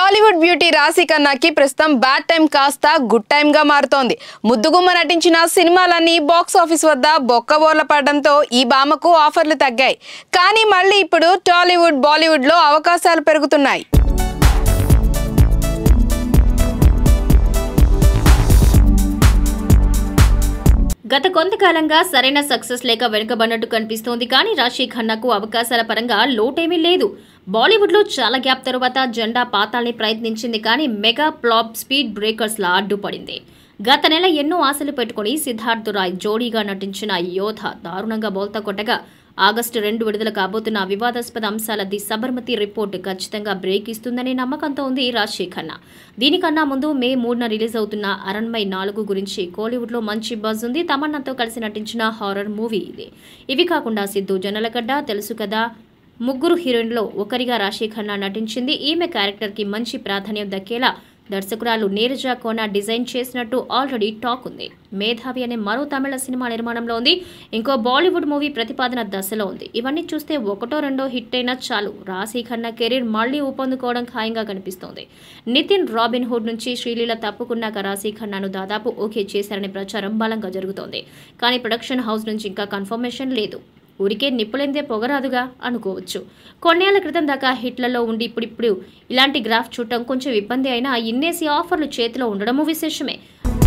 Tollywood beauty Raashi ఖన్నాకి ప్రస్తుతం bad time కాస్త గుడ్ టైం గా మారుతోంది ముద్దుగుమ్మ నటించిన సినిమాలన్నీ బాక్స్ ఆఫీస్ వద్ద బొక్కబోర్ల పడడంతో ఈ భామకు ఆఫర్లు తగ్గాయి కానీ మళ్ళీ ఇప్పుడు టాలీవుడ్ బాలీవుడ్ లో అవకాశాలు పెరుగుతున్నాయి గత కొంతకాలంగా సరైన సక్సెస్ లేక వెనుకబడినట్టు కనిపిస్తోంది కానీ రాశి ఖన్నాకు అవకాశాల పరంగా లోటేమీ లేదు బాలీవుడ్లో చాలా గ్యాప్ తరువాత జెండా పాతాల్ని ప్రయత్నించింది కానీ మెగా ప్లాప్ స్పీడ్ బ్రేకర్స్లా అడ్డుపడింది గత నెల ఎన్నో ఆశలు పెట్టుకుని సిద్ధార్థ్ రాయ్ జోడీగా నటించిన యోధ దారుణంగా బోల్తా కొట్టగా ఆగస్టు రెండు విడుదల కాబోతున్న వివాదాస్పద అంశాల ది సబర్మతి రిపోర్ట్ ఖచ్చితంగా బ్రేక్ ఇస్తుందనే నమ్మకంతో ఉంది రాజశేఖర్ ఖన్నా దీనికన్నా ముందు మే మూడున రిలీజ్ అవుతున్న అరణ్మయ్ నాలుగు గురించి కోలీవుడ్లో మంచి బజ్ ఉంది తమన్నాతో కలిసి నటించిన హారర్ మూవీ ఇది ఇవి కాకుండా సిద్ధు జనలగడ్డ తెలుసు కదా ముగ్గురు హీరోయిన్లో ఒకరిగా రాశి ఖన్నా నటించింది ఈమె క్యారెక్టర్కి మంచి ప్రాధాన్యం దక్కేలా దర్శకురాలు నీరజ కోన డిజైన్ చేసినట్టు ఆల్రెడీ టాక్ ఉంది మేధావి అనే మరో తమిళ సినిమా నిర్మాణంలో ఉంది ఇంకో బాలీవుడ్ మూవీ ప్రతిపాదన దశలో ఉంది ఇవన్నీ చూస్తే ఒకటో రెండో హిట్ అయినా చాలు రాశి ఖన్నా కెరీర్ మళ్లీ ఊపందుకోవడం ఖాయంగా కనిపిస్తోంది నితిన్ రాబిన్ హుడ్ నుంచి శ్రీలీల తప్పుకున్నాక రాశి ఖన్నాను దాదాపు ఓకే చేశారనే ప్రచారం బలంగా జరుగుతోంది కానీ ప్రొడక్షన్ హౌస్ నుంచి ఇంకా కన్ఫర్మేషన్ లేదు ఊరికే నిప్పులెందే పొగరాదుగా అనుకోవచ్చు కొన్నేళ్ల క్రితం దాకా హిట్లలో ఉండి ఇప్పుడిప్పుడు ఇలాంటి గ్రాఫ్ చూడటం కొంచెం ఇబ్బంది అయినా ఇన్నేసి ఆఫర్లు చేతిలో ఉండడము విశేషమే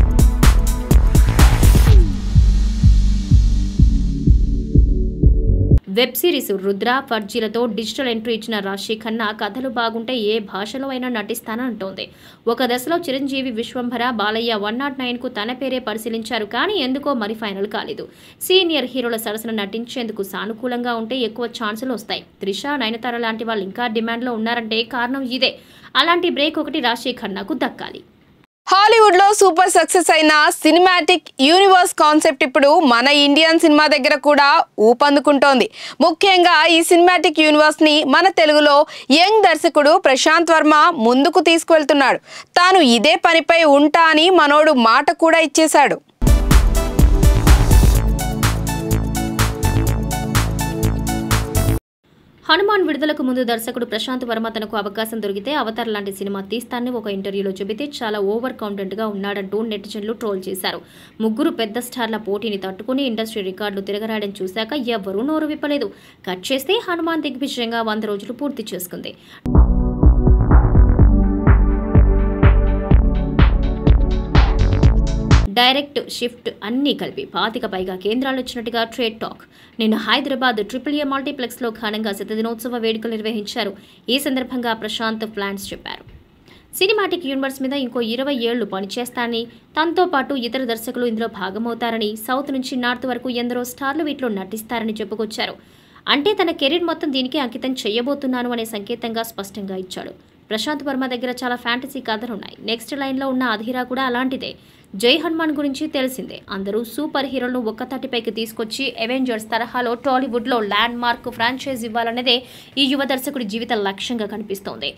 వెబ్ సిరీస్ రుద్ర ఫర్జీలతో డిజిటల్ ఎంట్రీ ఇచ్చిన రాశి ఖన్నా కథలు బాగుంటే ఏ భాషలో అయినా నటిస్తానంటోంది ఒక దశలో చిరంజీవి విశ్వంభర బాలయ్య వన్ నాట్ నైన్కు తన పేరే పరిశీలించారు కానీ ఎందుకో మరి ఫైనల్ కాలేదు సీనియర్ హీరోల సరసన నటించేందుకు సానుకూలంగా ఉంటే ఎక్కువ ఛాన్సులు వస్తాయి త్రిష నయనతార లాంటి వాళ్ళు ఇంకా డిమాండ్లో ఉన్నారంటే కారణం ఇదే అలాంటి బ్రేక్ ఒకటి రాశి ఖన్నాకు దక్కాలి హాలీవుడ్ లో సూపర్ సక్సెస్ అయిన సినిమాటిక్ యూనివర్స్ కాన్సెప్ట్ ఇప్పుడు మన ఇండియన్ సినిమా దగ్గర కూడా ఊపందుకుంటోంది ముఖ్యంగా ఈ సినిమాటిక్ యూనివర్స్ ని మన తెలుగులో యంగ్ దర్శకుడు ప్రశాంత్ వర్మ ముందుకు తీసుకువెళ్తున్నాడు తాను ఇదే పనిపై ఉంటా అని మనోడు మాట కూడా ఇచ్చేశాడు హనుమాన్ విడుదలకు ముందు దర్శకుడు ప్రశాంత్ వర్మ తనకు అవకాశం దొరికితే అవతార్ లాంటి సినిమా తీస్తానని ఒక ఇంటర్వ్యూలో చెబితే చాలా ఓవర్ కాన్ఫిడెంట్ గా ఉన్నాడంటూ నెటిజన్లు ట్రోల్ చేశారు ముగ్గురు పెద్ద స్టార్ల పోటీని తట్టుకుని ఇండస్ట్రీ రికార్డులు తిరగరాయడం చూశాక ఎవ్వరూ నోరు విప్పలేదు కట్ చేస్తే హనుమాన్ దిగ్విజయంగా వంద రోజులు పూర్తి చేసుకుంది డైరెక్ట్ షిఫ్ట్ అన్నీ కలిపి పాతిక పైగా కేంద్రాలు వచ్చినట్టుగా ట్రేడ్ టాక్ నిన్న హైదరాబాద్ ట్రిపుల్ ఏ మల్టీప్లెక్స్లో ఘనంగా శతదినోత్సవ వేడుకలు నిర్వహించారు ఈ సందర్భంగా ప్రశాంత్ ప్లాన్స్ చెప్పారు సినిమాటిక్ యూనివర్స్ మీద ఇంకో ఇరవై ఏళ్లు పనిచేస్తానని తనతో పాటు ఇతర దర్శకులు ఇందులో భాగమవుతారని సౌత్ నుంచి నార్త్ వరకు ఎందరో స్టార్లు వీటిలో నటిస్తారని చెప్పుకొచ్చారు అంటే తన కెరీర్ మొత్తం దీనికి అంకితం చేయబోతున్నాను అనే సంకేతంగా స్పష్టంగా ఇచ్చాడు ప్రశాంత్ వర్మ దగ్గర చాలా ఫ్యాంటసీ కథలున్నాయి నెక్స్ట్ లైన్లో ఉన్న అధీరా కూడా అలాంటిదే జై హనుమాన్ గురించి తెలిసిందే అందరూ సూపర్ హీరోలను ఒక్కతాటిపైకి తీసుకొచ్చి అవెంజర్స్ తరహాలో టాలీవుడ్లో ల్యాండ్ మార్క్ ఫ్రాంచైజ్ ఇవ్వాలన్నదే ఈ యువ దర్శకుడి జీవిత లక్ష్యంగా కనిపిస్తోంది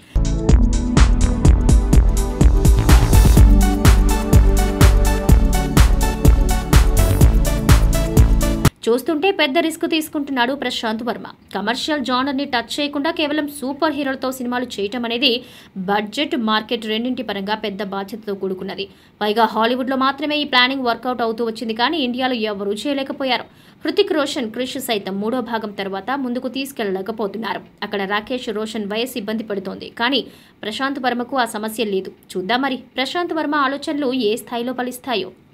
చూస్తుంటే పెద్ద రిస్క్ తీసుకుంటున్నాడు ప్రశాంత్ వర్మ కమర్షియల్ జానర్ని టచ్ చేయకుండా కేవలం సూపర్ హీరోలతో సినిమాలు చేయటం అనేది బడ్జెట్ మార్కెట్ రెండింటి పరంగా పెద్ద బాధ్యతతో కూడుకున్నది పైగా హాలీవుడ్లో మాత్రమే ఈ ప్లానింగ్ వర్కౌట్ అవుతూ వచ్చింది కానీ ఇండియాలో ఎవరూ చేయలేకపోయారు హృతిక్ రోషన్ క్రిష్ సైతం మూడో భాగం తర్వాత ముందుకు తీసుకెళ్లలేకపోతున్నారు అక్కడ రాకేష్ రోషన్ వయసు ఇబ్బంది పడుతోంది కానీ ప్రశాంత్ వర్మకు ఆ సమస్య లేదు చూద్దాం మరి ప్రశాంత్ వర్మ ఆలోచనలు ఏ స్థాయిలో ఫలిస్తాయో